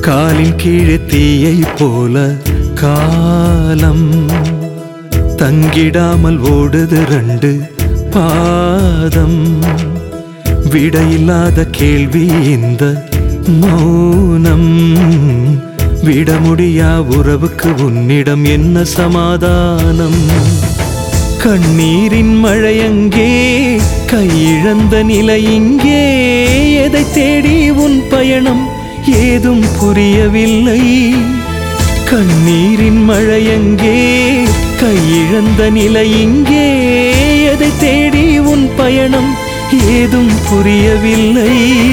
காலின் கீழே தீயை போல காலம் தங்கிடாமல் ஓடுது ரெண்டு பாதம் விடையில்லாத கேள்வி இந்த மௌனம் விட முடியா உறவுக்கு உன்னிடம் என்ன சமாதானம் கண்ணீரின் மழையங்கே கையிழந்த நிலை இங்கே எதை தேடி உன் பயணம் ஏதும் புரியவில்லை கண்ணீரின் மழையங்கே கையிழந்த நிலை இங்கே எதை தேடி உன் பயணம் ஏதும் புரியவில்லை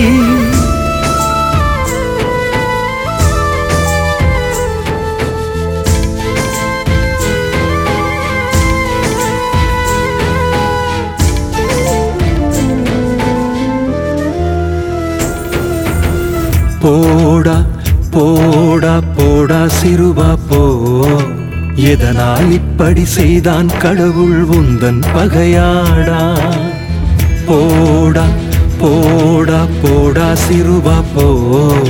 போடா போடா போடா சிறுவா போ எதனால் இப்படி செய்தான் கடவுள் உந்தன் பகையாடா போடா போடா போடா சிறுவா போ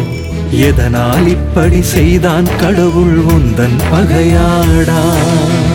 எதனால் இப்படி செய்தான் கடவுள் உந்தன் பகையாடா